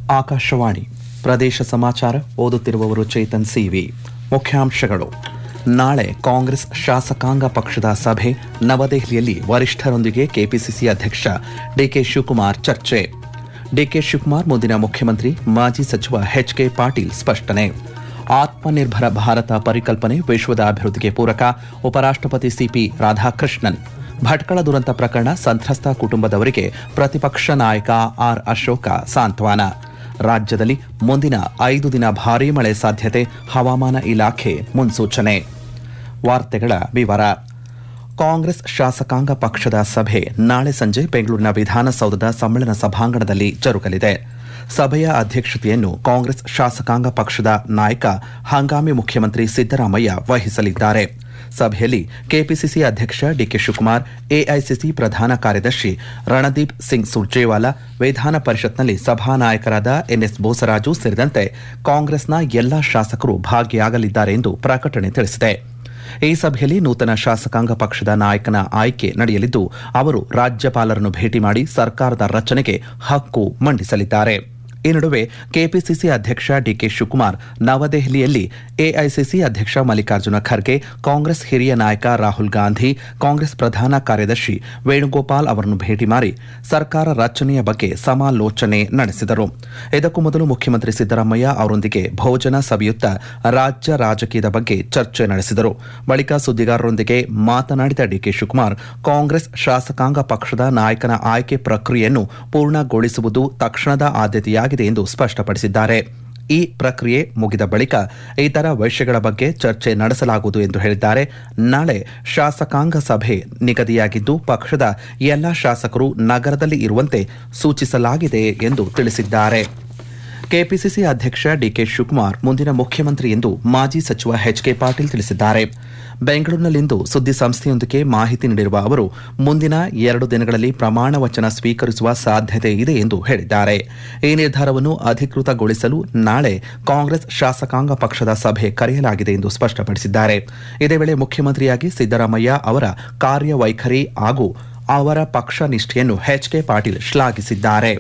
ಆಕಾಶವಾಣಿ ಪ್ರದೇಶ ಸಮಾಚಾರ ಓದುತ್ತಿರುವವರು ಚೇತನ್ ಸಿವಿ ಮುಖ್ಯಾಂಶಗಳು ನಾಳೆ ಕಾಂಗ್ರೆಸ್ ಶಾಸಕಾಂಗ ಪಕ್ಷದ ಸಭೆ ನವದೆಹಲಿಯಲ್ಲಿ ವರಿಷ್ಠರೊಂದಿಗೆ ಕೆಪಿಸಿಸಿ ಅಧ್ಯಕ್ಷ ಡಿಕೆ ಶಿವಕುಮಾರ್ ಚರ್ಚೆ ಡಿಕೆ ಶಿವಕುಮಾರ್ ಮುಂದಿನ ಮುಖ್ಯಮಂತ್ರಿ ಮಾಜಿ ಸಚಿವ ಎಚ್ಕೆ ಪಾಟೀಲ್ ಸ್ಪಷ್ಟನೆ ಆತ್ಮನಿರ್ಭರ ಭಾರತ ಪರಿಕಲ್ಪನೆ ವಿಶ್ವದ ಅಭಿವೃದ್ಧಿಗೆ ಪೂರಕ ಉಪರಾಷ್ಟಪತಿ ಸಿಪಿ ರಾಧಾಕೃಷ್ಣನ್ ಭಟ್ಕಳ ದುರಂತ ಪ್ರಕರಣ ಸಂತ್ರಸ್ತ ಕುಟುಂಬದವರಿಗೆ ಪ್ರತಿಪಕ್ಷ ನಾಯಕ ಆರ್ ಅಶೋಕ ಸಾಂತ್ವನ ರಾಜ್ಯದಲ್ಲಿ ಮುಂದಿನ ಐದು ದಿನ ಭಾರೀ ಮಳೆ ಸಾಧ್ಯತೆ ಹವಾಮಾನ ಇಲಾಖೆ ಮುನ್ಸೂಚನೆ ವಾರ್ತೆಗಳ ವಿವರ ಕಾಂಗ್ರೆಸ್ ಶಾಸಕಾಂಗ ಪಕ್ಷದ ಸಭೆ ನಾಳೆ ಸಂಜೆ ಬೆಂಗಳೂರಿನ ವಿಧಾನಸೌಧದ ಸಮ್ಮೇಳನ ಸಭಾಂಗಣದಲ್ಲಿ ಜರುಗಲಿದೆ ಸಭೆಯ ಅಧ್ಯಕ್ಷತೆಯನ್ನು ಕಾಂಗ್ರೆಸ್ ಶಾಸಕಾಂಗ ಪಕ್ಷದ ನಾಯಕ ಹಂಗಾಮಿ ಮುಖ್ಯಮಂತ್ರಿ ಸಿದ್ದರಾಮಯ್ಯ ವಹಿಸಲಿದ್ದಾರೆ ಸಭೆಯಲ್ಲಿ ಕೆಪಿಸಿಸಿ ಅಧ್ಯಕ್ಷ ಡಿಕೆ ಶಿವಕುಮಾರ್ ಎಐಸಿಸಿ ಪ್ರಧಾನ ಕಾರ್ಯದರ್ಶಿ ರಣದೀಪ್ ಸಿಂಗ್ ಸುರ್ಜೇವಾಲಾ ವಿಧಾನ ಪರಿಷತ್ನಲ್ಲಿ ಸಭಾನಾಯಕರಾದ ಎನ್ಎಸ್ ಬೋಸರಾಜು ಸೇರಿದಂತೆ ಕಾಂಗ್ರೆಸ್ನ ಎಲ್ಲಾ ಶಾಸಕರು ಭಾಗಿಯಾಗಲಿದ್ದಾರೆ ಎಂದು ಪ್ರಕಟಣೆ ತಿಳಿಸಿದೆ ಈ ಸಭೆಯಲ್ಲಿ ನೂತನ ಶಾಸಕಾಂಗ ಪಕ್ಷದ ನಾಯಕನ ಆಯ್ಕೆ ನಡೆಯಲಿದ್ದು ಅವರು ರಾಜ್ಯಪಾಲರನ್ನು ಭೇಟಿ ಮಾಡಿ ಸರ್ಕಾರದ ರಚನೆಗೆ ಹಕ್ಕು ಮಂಡಿಸಲಿದ್ದಾರೆ ಈ ನಡುವೆ ಕೆಪಿಸಿಸಿ ಅಧ್ಯಕ್ಷ ಡಿಕೆ ಶಿವಕುಮಾರ್ ನವದೆಹಲಿಯಲ್ಲಿ ಎಐಸಿಸಿ ಅಧ್ಯಕ್ಷ ಮಲ್ಲಿಕಾರ್ಜುನ ಖರ್ಗೆ ಕಾಂಗ್ರೆಸ್ ಹಿರಿಯ ನಾಯಕ ರಾಹುಲ್ ಗಾಂಧಿ ಕಾಂಗ್ರೆಸ್ ಪ್ರಧಾನ ಕಾರ್ಯದರ್ಶಿ ವೇಣುಗೋಪಾಲ್ ಅವರನ್ನು ಭೇಟಿ ಮಾಡಿ ಸರ್ಕಾರ ರಚನೆಯ ಬಗ್ಗೆ ಸಮಾಲೋಚನೆ ನಡೆಸಿದರು ಇದಕ್ಕೂ ಮೊದಲು ಮುಖ್ಯಮಂತ್ರಿ ಸಿದ್ದರಾಮಯ್ಯ ಅವರೊಂದಿಗೆ ಭೋಜನ ಸವಿಯುತ್ತ ರಾಜ್ಯ ರಾಜಕೀಯದ ಬಗ್ಗೆ ಚರ್ಚೆ ನಡೆಸಿದರು ಬಳಿಕ ಸುದ್ದಿಗಾರರೊಂದಿಗೆ ಮಾತನಾಡಿದ ಡಿಕೆ ಶಿವಕುಮಾರ್ ಕಾಂಗ್ರೆಸ್ ಶಾಸಕಾಂಗ ಪಕ್ಷದ ನಾಯಕನ ಆಯ್ಕೆ ಪ್ರಕ್ರಿಯೆಯನ್ನು ಪೂರ್ಣಗೊಳಿಸುವುದು ತಕ್ಷಣದ ಆದ್ಯತೆಯಾಗಿದೆ ಎಂದು ಸ್ಪಷ್ಟಪಡಿಸಿದ್ದಾರೆ ಈ ಪ್ರಕ್ರಿಯೆ ಮುಗಿದ ಬಳಿಕ ಇತರ ವಿಷಯಗಳ ಬಗ್ಗೆ ಚರ್ಚೆ ನಡೆಸಲಾಗುವುದು ಎಂದು ಹೇಳಿದ್ದಾರೆ ನಾಳೆ ಶಾಸಕಾಂಗ ಸಭೆ ನಿಗದಿಯಾಗಿದ್ದು ಪಕ್ಷದ ಎಲ್ಲ ಶಾಸಕರು ನಗರದಲ್ಲಿ ಇರುವಂತೆ ಸೂಚಿಸಲಾಗಿದೆ ಎಂದು ತಿಳಿಸಿದ್ದಾರೆ ಕೆಪಿಸಿಸಿ ಅಧ್ಯಕ್ಷ ಡಿಕೆ ಶಿವಕುಮಾರ್ ಮುಂದಿನ ಮುಖ್ಯಮಂತ್ರಿ ಎಂದು ಮಾಜಿ ಸಚಿವ ಎಚ್ಕೆ ಪಾಟೀಲ್ ತಿಳಿಸಿದ್ದಾರೆ ಬೆಂಗಳೂರಿನಲ್ಲಿಂದು ಸುದ್ದಿ ಸಂಸ್ಥೆಯೊಂದಕ್ಕೆ ಮಾಹಿತಿ ನೀಡಿರುವ ಅವರು ಮುಂದಿನ ಎರಡು ದಿನಗಳಲ್ಲಿ ಪ್ರಮಾಣ ವಚನ ಸ್ವೀಕರಿಸುವ ಸಾಧ್ಯತೆ ಇದೆ ಎಂದು ಹೇಳಿದ್ದಾರೆ ಈ ನಿರ್ಧಾರವನ್ನು ಅಧಿಕೃತಗೊಳಿಸಲು ನಾಳೆ ಕಾಂಗ್ರೆಸ್ ಶಾಸಕಾಂಗ ಪಕ್ಷದ ಸಭೆ ಕರೆಯಲಾಗಿದೆ ಎಂದು ಸ್ಪಷ್ಟಪಡಿಸಿದ್ದಾರೆ ಇದೇ ವೇಳೆ ಮುಖ್ಯಮಂತ್ರಿಯಾಗಿ ಸಿದ್ದರಾಮಯ್ಯ ಅವರ ಕಾರ್ಯವೈಖರಿ ಹಾಗೂ ಅವರ ಪಕ್ಷ ನಿಷ್ಠೆಯನ್ನು ಎಚ್ಕೆ ಪಾಟೀಲ್ ಶ್ಲಾಘಿಸಿದ್ದಾರೆ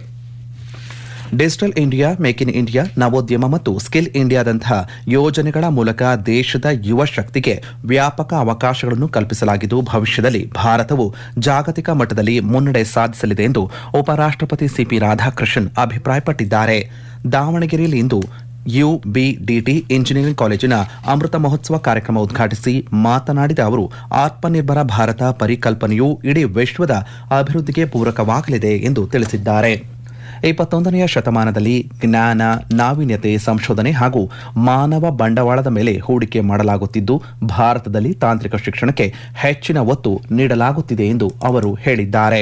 digital India make in India ನವೋದ್ಯಮ ಮತ್ತು ಸ್ಕಿಲ್ ಇಂಡಿಯಾದಂತಹ ಯೋಜನೆಗಳ ಮೂಲಕ ದೇಶದ ಯುವ ಶಕ್ತಿಗೆ ವ್ಯಾಪಕ ಅವಕಾಶಗಳನ್ನು ಕಲ್ಪಿಸಲಾಗಿದ್ದು ಭವಿಷ್ಯದಲ್ಲಿ ಭಾರತವು ಜಾಗತಿಕ ಮಟ್ಟದಲ್ಲಿ ಮುನ್ನಡೆ ಸಾಧಿಸಲಿದೆ ಎಂದು ಉಪರಾಷ್ಟಪತಿ ಸಿಪಿ ರಾಧಾಕೃಷ್ಣನ್ ಅಭಿಪ್ರಾಯಪಟ್ಟಿದ್ದಾರೆ ದಾವಣಗೆರೆಯಲ್ಲಿ ಇಂದು ಯುಬಿಡಿಟಿ ಇಂಜಿನಿಯರಿಂಗ್ ಕಾಲೇಜಿನ ಅಮೃತ ಮಹೋತ್ಸವ ಕಾರ್ಯಕ್ರಮ ಉದ್ಘಾಟಿಸಿ ಮಾತನಾಡಿದ ಅವರು ಆತ್ಮನಿರ್ಭರ ಭಾರತ ಪರಿಕಲ್ಪನೆಯು ಇಡೀ ವಿಶ್ವದ ಅಭಿವೃದ್ಧಿಗೆ ಪೂರಕವಾಗಲಿದೆ ಎಂದು ತಿಳಿಸಿದ್ದಾರೆ ಇಪ್ಪತ್ತೊಂದನೆಯ ಶತಮಾನದಲ್ಲಿ ಜ್ಞಾನ ನಾವೀನ್ಯತೆ ಸಂಶೋಧನೆ ಹಾಗೂ ಮಾನವ ಬಂಡವಾಳದ ಮೇಲೆ ಹೂಡಿಕೆ ಮಾಡಲಾಗುತ್ತಿದ್ದು ಭಾರತದಲ್ಲಿ ತಾಂತ್ರಿಕ ಶಿಕ್ಷಣಕ್ಕೆ ಹೆಚ್ಚಿನ ಒತ್ತು ನೀಡಲಾಗುತ್ತಿದೆ ಎಂದು ಅವರು ಹೇಳಿದ್ದಾರೆ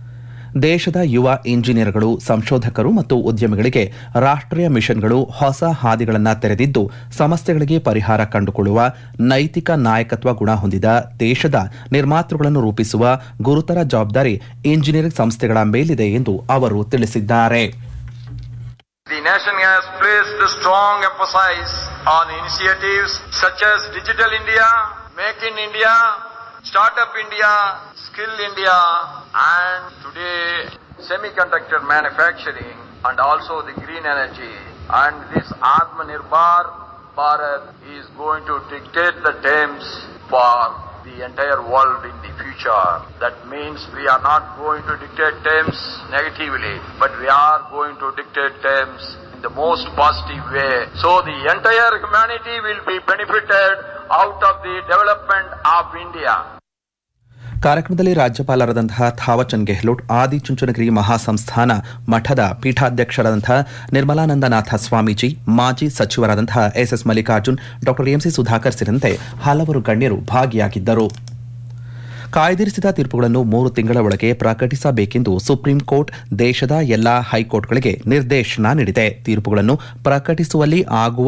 ದೇಶದ ಯುವ ಇಂಜಿನಿಯರ್ಗಳು ಸಂಶೋಧಕರು ಮತ್ತು ಉದ್ಯಮಿಗಳಿಗೆ ರಾಷ್ಟ್ರೀಯ ಮಿಷನ್ಗಳು ಹೊಸ ಹಾದಿಗಳನ್ನು ತೆರೆದಿದ್ದು ಸಮಸ್ಯೆಗಳಿಗೆ ಪರಿಹಾರ ಕಂಡುಕೊಳ್ಳುವ ನೈತಿಕ ನಾಯಕತ್ವ ಗುಣ ಹೊಂದಿದ ದೇಶದ ನಿರ್ಮಾತೃಗಳನ್ನು ರೂಪಿಸುವ ಗುರುತರ ಜವಾಬ್ದಾರಿ ಇಂಜಿನಿಯರಿಂಗ್ ಸಂಸ್ಥೆಗಳ ಮೇಲಿದೆ ಎಂದು ಅವರು ತಿಳಿಸಿದ್ದಾರೆ The nation has placed a strong emphasis on initiatives such as Digital India, Make in India, Startup India, Skill India, and today semiconductor manufacturing and also the green energy. And this Atmanirbhar Bharat is going to dictate the terms for the entire world in the future. That means we are not going to dictate terms negatively, but we are going to dictate terms in the most positive way. So the entire humanity will be benefited out of the development of India. ಕಾರ್ಯಕ್ರಮದಲ್ಲಿ ರಾಜ್ಯಪಾಲರಾದಂತಹ ಥಾವಚಂದ್ ಗೆಹ್ಲೋಟ್ ಆದಿಚುಂಚನಗಿರಿ ಮಹಾಸಂಸ್ಥಾನ ಮಠದ ಪೀಠಾಧ್ಯಕ್ಷರಾದಂತಹ ನಿರ್ಮಲಾನಂದನಾಥ ಸ್ವಾಮೀಜಿ ಮಾಜಿ ಸಚಿವರಾದಂತಹ S S Mallikarjun ಡಾ MC Sudhakar ಸೇರಿದಂತೆ ಹಲವರು ಗಣ್ಯರು ಭಾಗಿಯಾಗಿದ್ದರು ಕಾಯ್ದಿರಿಸಿದ ತೀರ್ಪುಗಳನ್ನು ಮೂರು ತಿಂಗಳ ಒಳಗೆ ಪ್ರಕಟಿಸಬೇಕೆಂದು ಸುಪ್ರೀಂ ಕೋರ್ಟ್ ದೇಶದ ಎಲ್ಲಾ ಹೈಕೋರ್ಟ್ಗಳಿಗೆ ನಿರ್ದೇಶನ ನೀಡಿದೆ ತೀರ್ಪುಗಳನ್ನು ಪ್ರಕಟಿಸುವಲ್ಲಿ ಆಗುವ